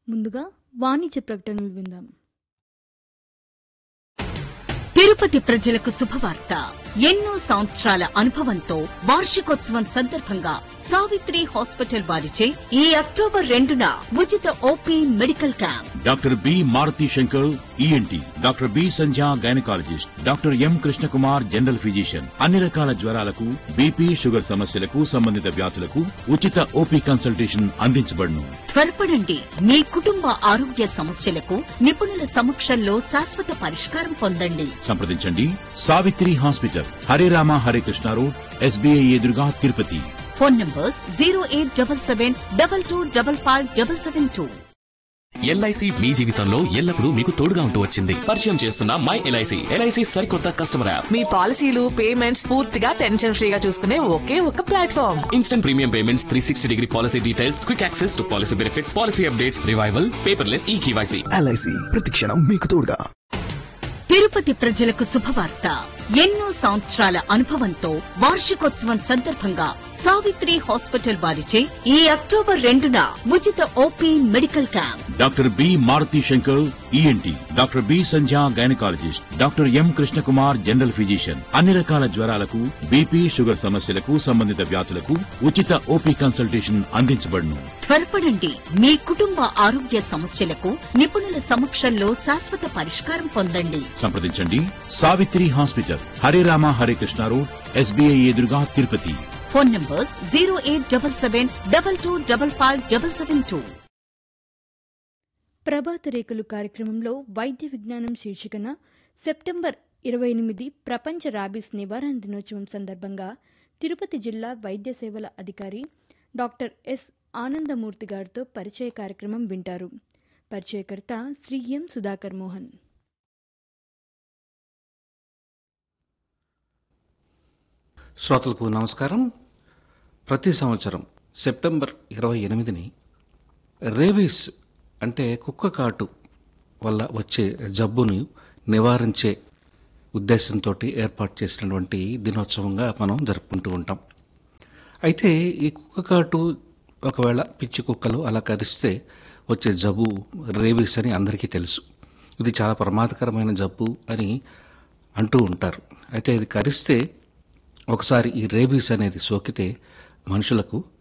ముందుగా వాణిజ్య ప్రకటనలు విందాం తిరుపతి ప్రజలకు శుభవార్త ఎన్నో సంవత్సరాల అనుభవంతో వార్షికోత్సవం సందర్భంగా సావిత్రి హాస్పిటల్ వారిచే ఈ అక్టోబర్ రెండున ఉచిత OP medical camp doctor B Maruthi Shankar ENT doctor B Sandhya gynaecologist doctor M Krishnakumar general physician అన్ని రకాల జ్వరాలకు బీపీ షుగర్ సమస్యలకు సంబంధిత వ్యాధులకు ఉచిత ఓపీ కన్సల్టేషన్ అందించబడును త్వరపడండి మీ కుటుంబ ఆరోగ్య సమస్యలకు నిపుణుల సమక్షంలో శాశ్వత పరిష్కారం పొందండి సంప్రదించండి Savitri hospital Hare Rama Hare Krishna road SBI ఎదురుగా Tirupati phone number zero eight double seven double two double five double seven two LIC మీ జీవితంలో ఎల్లప్పుడూ మీకు తోడుగా ఉంటూ వచ్చింది పరిచయం చేస్తున్న మై ఎల్ఐసి ఎల్ఐసి సరికొత్త కస్టమర్ యాప్ మీ పాలసీలు పేమెంట్స్ పూర్తిగా టెన్షన్ ఫ్రీగా చూసుకునే ఒకే ఒక platform instant premium payments three sixty degree policy details quick access to policy benefits policy updates revival paperless ఈ కేవైసీ ఎల్ఐసి ప్రతిక్షణం మీకు తోడుగా తిరుపతి ప్రజలకు శుభవార్త ఎన్నో సంవత్సరాల అనుభవంతో వార్షికోత్సవం సందర్భంగా సావిత్రి హాస్పిటల్ వారిచే ఈ అక్టోబర్ రెండున ఉచిత OP medical camp doctor B Maruthi Shankar ENT doctor B Sandhya gynaecologist doctor M Krishnakumar general physician అన్ని రకాల జ్వరాలకు బీపీ షుగర్ సమస్యలకు సంబంధిత వ్యాధులకు ఉచిత ఓపీ కన్సల్టేషన్ అందించబడును త్వరపడండి మీ కుటుంబ ఆరోగ్య సమస్యలకు నిపుణుల సమక్షంలో శాశ్వత పరిష్కారం పొందండి సంప్రదించండి Savitri hospital Hare Rama Hare Krishna road SBI ఎదురుగా Tirupati phone number zero eight double seven double two double five double seven two ప్రభాత రేఖలు కార్యక్రమంలో వైద్య విజ్ఞానం శీర్షికన సెప్టెంబర్ ఇరవై ఎనిమిది ప్రపంచ రాబీస్ నివారణ దినోత్సవం సందర్భంగా తిరుపతి జిల్లా వైద్య సేవల అధికారి డాక్టర్ ఎస్ ఆనందమూర్తి గారితో పరిచయ కార్యక్రమం వింటారు పరిచయకర్త శ్రీ ఎం సుధాకర్ మోహన్ శ్రోతలకు నమస్కారం ప్రతి సంవత్సరం సెప్టెంబర్ ఇరవై ఎనిమిదిని రేబీస్ అంటే కుక్క కాటు వల్ల వచ్చే జబ్బును నివారించే ఉద్దేశంతో ఏర్పాటు చేసినటువంటి దినోత్సవంగా మనం జరుపుకుంటూ ఉంటాం అయితే ఈ కుక్క కాటు ఒకవేళ పిచ్చి కుక్కలు అలా కరిస్తే వచ్చే జబ్బు రేబీస్ అని అందరికీ తెలుసు ఇది చాలా ప్రమాదకరమైన జబ్బు అని అంటూ ఉంటారు అయితే ఇది కరిస్తే ఒకసారి ఈ రేబీస్ అనేది సోకితే మనుషులకు